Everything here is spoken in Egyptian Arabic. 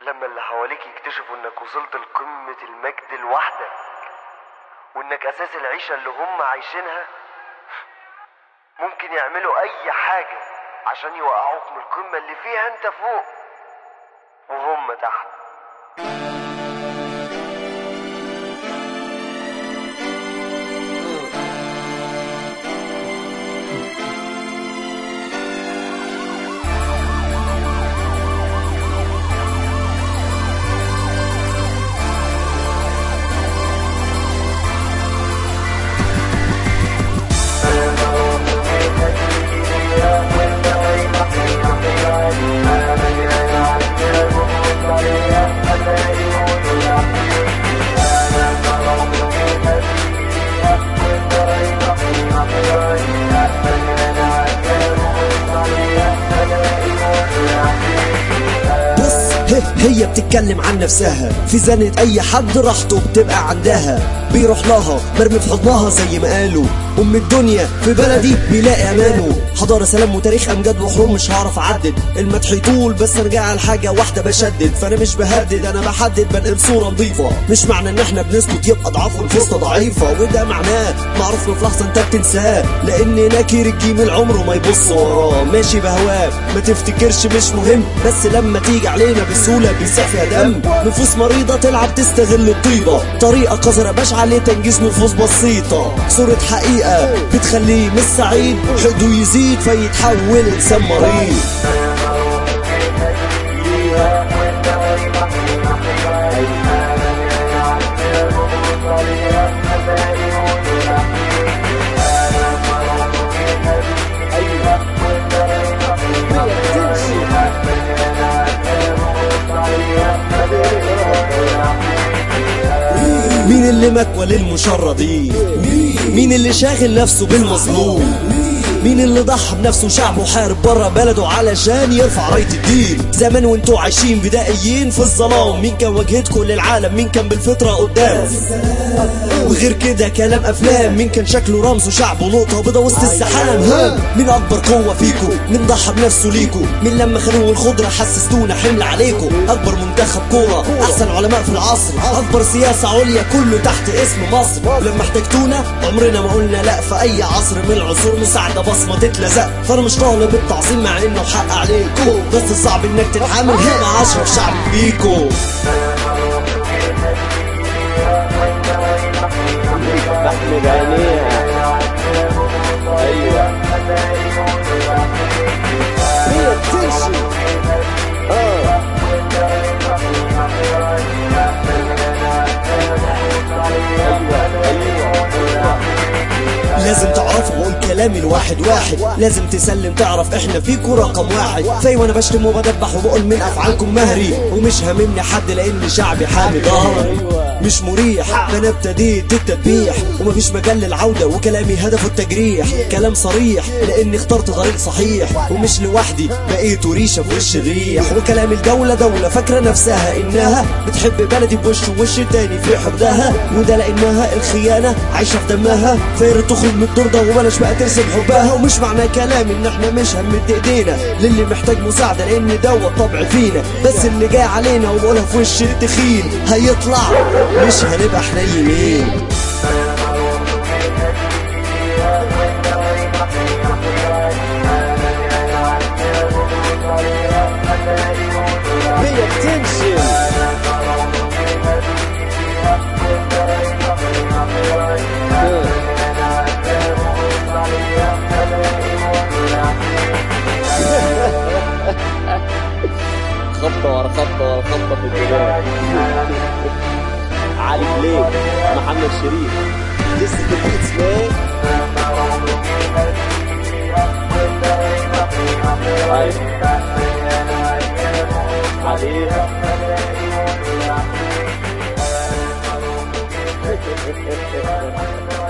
لما اللي حواليك يكتشفوا انك وصلت لقمة المجد لوحدك وانك اساس العيشة اللي هم عايشينها ممكن يعملوا اي حاجة عشان يوقعوك من القمة اللي فيها انت فوق وهم تحت بص هي, هي بتتكلم عن نفسها في زنة اي حد راحته بتبقى عندها بيروح لها مرمي في حضنها زي ما قالوا ام الدنيا في بلدي بيلاقي امانه حضاره سلام وتاريخ امجاد وحروب مش هعرف اعدد المدح يطول بس ارجع على حاجه واحده بشدد فانا مش بهدد انا بحدد بنقل صوره نظيفه مش معنى ان احنا بنسكت يبقى ضعاف ونفوسنا ضعيفه وده معناه معروف في لحظه انت بتنساه لان ناكر الجيم عمره ما يبص وراه ماشي بهواه ما تفتكرش مش مهم بس لما تيجي علينا بسهوله بيسيح فيها دم نفوس مريضه تلعب تستغل الطيبه طريقه قذره بشعه لتنجيز نفوس بسيطه صوره حقيقه بتخليه مش سعيد حقده يزيد فيتحول انسان مريض مين اللي مكوى للمشردين مين اللي شاغل نفسه بالمظلوم مين اللي ضحى بنفسه وشعبه حارب بره بلده علشان يرفع راية الدين زمان وانتوا عايشين بدائيين في الظلام مين كان واجهتكم للعالم مين كان بالفطرة قدام وغير كده كلام افلام مين كان شكله رمز وشعبه نقطة بيضة وسط الزحام ها مين اكبر قوة فيكو مين ضحى بنفسه ليكو مين لما خانوه الخضرة حسستونا حمل عليكو اكبر منتخب كورة احسن علماء في العصر اكبر سياسة عليا كله تحت اسم مصر لما احتجتونا عمرنا ما قلنا لا في اي عصر من العصور مساعدة بصمة تتلزق فانا مش طالب التعظيم مع انه حق عليكو بس الصعب انك تتعامل مع اشرف شعب بيكو بحمد عينيها ايوه هي بتمشي اه ايوه ايوه لازم تعرفوا بقول كلامي الواحد واحد لازم تسلم تعرف احنا فيكو رقم واحد زي وانا بشتم وبدبح وبقول من افعالكم مهري ومش هاممني حد لان شعبي حامي ظهري مش مريح انا ابتديت التدبيح ومفيش مجال للعوده وكلامي هدفه التجريح كلام صريح لاني اخترت طريق صحيح ومش لوحدي بقيت ريشه في وش الريح وكلام الدوله دوله فاكره نفسها انها بتحب بلدي بوش ووش التاني في حقدها وده لانها الخيانه عايشه في دمها فياريت تخرج من الدور ده وبلاش بقى ترسم حبها ومش معنى كلامي ان احنا مش هنمد ايدينا للي محتاج مساعده لان دوت طبع فينا بس اللي جاي علينا وبقولها في وش التخين هيطلع مش هنبقى حنينين هي بتمشي خبطة ورا خبطة ورا خبطة في الجبال علي بليك محمد شريف لسه البيتس مان عليها